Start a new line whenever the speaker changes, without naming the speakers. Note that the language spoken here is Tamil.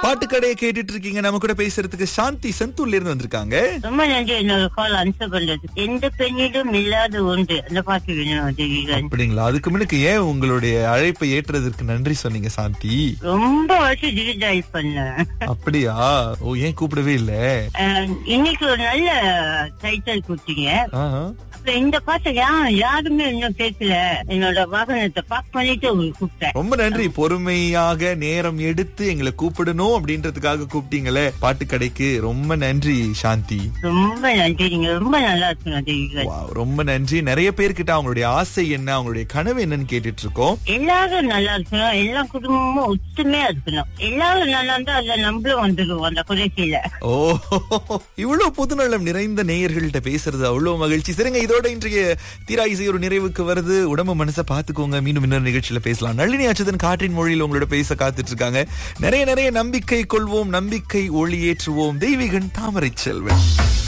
பாட்டுக்கடையை கேட்டுட்டு இருக்கீங்க நம்ம கூட பேசுறதுக்கு சாந்தி செந்தூர்ல இருந்து வந்திருக்காங்க
ரொம்ப நன்றி என்னோட கால் ஆன்சர் பண்றது எந்த பெண்ணிலும் இல்லாத ஒன்று அந்த பாட்டு வேணும் தேவிகன்
அப்படிங்களா அதுக்கு முன்னுக்கு ஏன் உங்களுடைய அழைப்பை ஏற்றதற்கு நன்றி சொன்னீங்க சாந்தி
ரொம்ப வருஷம் டிஜிட்டல் பண்ணேன்
அப்படியா ஓ ஏன் கூப்பிடவே இல்ல
அஹ், இன்னைக்கு ஒரு நல்ல டைட்டில் கொடுத்தீங்க
ஆஹா.
அப்புறம் இந்த பாட்டை யா யாருமே இன்னும் கேட்கல என்னோட வாகனத்தை பாக் பண்ணிட்டு உங்களுக்கு கூப்பிட்டேன்
ரொம்ப நன்றி பொறுமையாக நேரம் எடுத்து எங்களை கூப்பிடணும் அப்படின்றதுக்காக கூப்பிட்டீங்களே பாட்டுக்கடைக்கு ரொம்ப நன்றி சாந்தி
ரொம்ப நன்றி நீங்க ரொம்ப நல்லா இருக்கணும் தேவிகன்
Wow, ரொம்ப நன்றி நிறைய பேர்கிட்ட அவங்களுடைய ஆசை என்ன அவங்களுடைய கனவு என்னன்னு கேட்டுட்டு இருக்கோம்
எல்லாரும் நல்லா இருக்கணும் எல்லா குடும்பமும் ஒத்துமையா இருக்கணும் எல்லாரும் நல்லா இருந்தா அதுல நம்மளும் வந்துடுவோம் அந்த குறைக்கையில
ஓ இவ்வளவு புதுநலம் நிறைந்த நேயர்கள்ட்ட பேசுறது அவ்வளவு மகிழ்ச்சி சரிங்க இதோட இன்றைய தீரா இசை ஒரு நிறைவுக்கு வருது உடம்பு மனசை பாத்துக்கோங்க மீண்டும் இன்னொரு நிகழ்ச்சியில பேசலாம் நளினி அச்சுதன் காற்றின் மொழியில் உங்களோட பேச காத்துட்டு இருக்காங்க நிறைய நிறைய நம்பிக்கை கொள்வோம் நம்பிக்கை ஒளியேற்றுவோம் தெய்வீகன் தாமரை செல்வன்